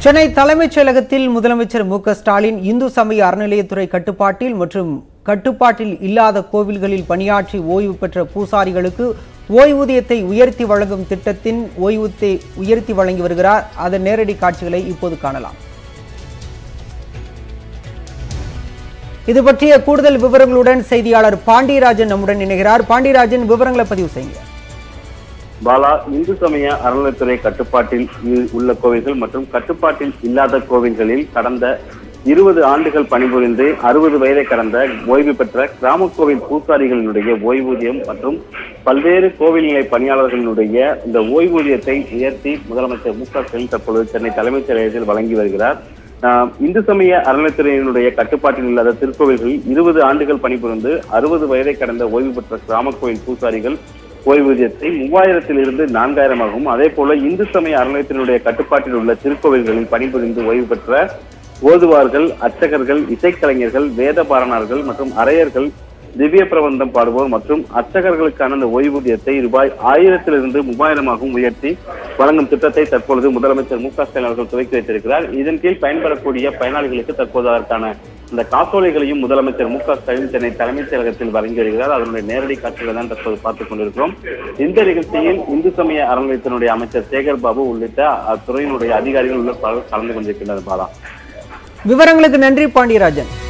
சென்னை தலைமைச் செயலகத்தில் முதலமைச்சர் மு க ஸ்டாலின் இந்து சமய அறநிலையத்துறை கட்டுப்பாட்டில் மற்றும் கட்டுப்பாட்டில் இல்லாத கோவில்களில் பணியாற்றி ஓய்வு பெற்ற பூசாரிகளுக்கு ஓய்வூதியத்தை உயர்த்தி வழங்கும் திட்டத்தின் ஓய்வூதியத்தை உயர்த்தி வழங்கி வருகிறார் அதன் நேரடி காட்சிகளை இப்போது காணலாம் இது பற்றிய கூடுதல் விவரங்களுடன் செய்தியாளர் பாண்டியராஜன் நம்முடன் இணைகிறார் பாண்டியராஜன் விவரங்களை பதிவு செய்யுங்க பாலா இந்து சமய அறநிலைத்துறை கட்டுப்பாட்டில் இ- உள்ள கோவில்கள் மற்றும் கட்டுப்பாட்டில் இல்லாத கோவில்களில் கடந்த இருபது ஆண்டுகள் பணிபுரிந்து அறுபது வயதை கடந்த ஓய்வு பெற்ற கிராம கோவில் பூசாரிகளினுடைய ஓய்வூதியம் மற்றும் பல்வேறு கோவில் நிலை பணியாளர்களினுடைய இந்த ஓய்வூதியத்தை உயர்த்தி முதலமைச்சர் மு க ஸ்டாலின் தற்பொழுது சென்னை தலைமைச் செயலகத்தில் வழங்கி வருகிறார் ஆஹ் இந்து சமய அறநிலைத்துறையினுடைய கட்டுப்பாட்டில் இல்லாத திருக்கோவில்களில் இருபது ஆண்டுகள் பணிபுரிந்து அறுபது வயதை கடந்த ஓய்வு பெற்ற கிராம கோவில் பூசாரிகள் ஓய்வூதியத்தை மூவாயிரத்தில் இருந்து நான்காயிரமாகவும் அதே போல இந்து சமய அறநிலையத்தினுடைய கட்டுப்பாட்டில் உள்ள திருக்கோவில்களில் பணிபுரிந்து ஓய்வு பெற்ற ஓதுவார்கள் அர்ச்சகர்கள் இசைக்கலைஞர்கள் வேத பாரணர்கள் மற்றும் அரையர்கள் திவ்ய பிரபந்தம் பாடுவோர் மற்றும் அர்ச்சகர்களுக்கான அந்த ஓய்வூதியத்தை ரூபாய் ஆயிரத்திலிருந்து மூவாயிரமாகவும் உயர்த்தி வழங்கும் திட்டத்தை தற்பொழுது முதலமைச்சர் மு க ஸ்டாலின் அவர்கள் துவக்கி வைத்திருக்கிறார் இதன் கீழ் பயன்பெறக்கூடிய பயனாளிகளுக்கு தற்போது அதற்கான இந்த காசோலைகளையும் முதலமைச்சர் மு க ஸ்டாலின் சென்னை தலைமைச் செயலகத்தில் வழங்கி வருகிறார் அதனுடைய நேரடி காட்சிகளை தான் தற்போது பார்த்துக் கொண்டிருக்கிறோம் இந்த நிகழ்ச்சியில் இந்து சமய அறநிலையத்தினுடைய அமைச்சர் சேகர் பாபு உள்ளிட்ட அத்துறையினுடைய அதிகாரிகள் உள்ள பலர் கலந்து கொண்டிருக்கின்றனர் பாலா விவரங்களுக்கு நன்றி பாண்டியராஜன்